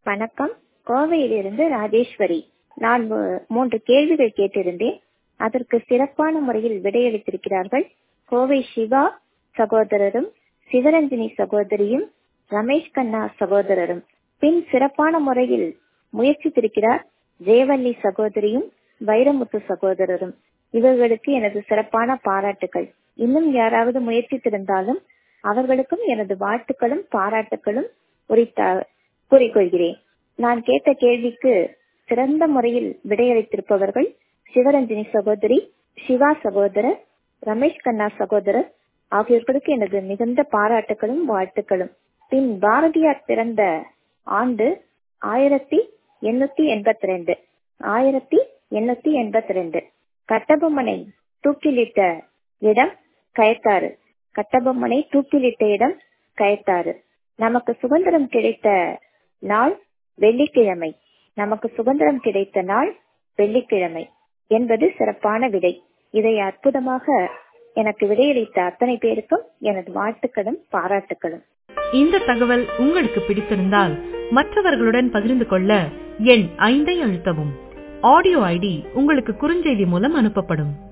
வணக்கம் கோவையிலிருந்து ராஜேஸ்வரி நான் மு- மூன்று கேள்விகள் கேட்டிருந்தேன் அதற்கு சிறப்பான முறையில் விடையளித்திருக்கிறார்கள் கோவை சிவா சகோதரரும் சிவரஞ்சினி சகோதரியும் ரமேஷ் கண்ணா சகோதரரும் பின் சிறப்பான முறையில் முயற்சித்திருக்கிறார் ஜெயவள்ளி சகோதரியும் வைரமுத்து சகோதரரும் இவர்களுக்கு எனது சிறப்பான பாராட்டுகள் இன்னும் யாராவது முயற்சித்திருந்தாலும் அவர்களுக்கும் எனது வாழ்த்துக்களும் பாராட்டுகளும் உரித்தா கூறிக்கொள்கிறேன் நான் கேட்ட கேள்விக்கு சிறந்த முறையில் விடையளித்திருப்பவர்கள் சிவரஞ்சினி சகோதரி சிவா சகோதரர் ரமேஷ் கண்ணா சகோதரர் ஆகியோர்களுக்கு எனது மிகுந்த பாராட்டுகளும் வாழ்த்துக்களும் பின் பாரதியார் பிறந்த ஆண்டு ஆயிரத்தி எண்ணூத்தி எண்பத்தி ரெண்டு ஆயிரத்தி எண்ணூத்தி எண்பத்தி ரெண்டு கட்டபொம்மனை தூக்கிலிட்ட இடம் கயத்தாறு கட்டபொம்மனை தூக்கிலிட்ட இடம் கயத்தாறு நமக்கு சுதந்திரம் கிடைத்த நாள் வெள்ளிக்கிழமை நமக்கு சுதந்திரம் கிடைத்த நாள் வெள்ளிக்கிழமை என்பது சிறப்பான விடை இதை அற்புதமாக எனக்கு விடையளித்த அத்தனை பேருக்கும் எனது வாழ்த்துக்களும் பாராட்டுக்களும் இந்த தகவல் உங்களுக்கு பிடித்திருந்தால் மற்றவர்களுடன் பகிர்ந்து கொள்ள எண் ஐந்தை அழுத்தவும் ஆடியோ ஐடி உங்களுக்கு குறுஞ்செய்தி மூலம் அனுப்பப்படும்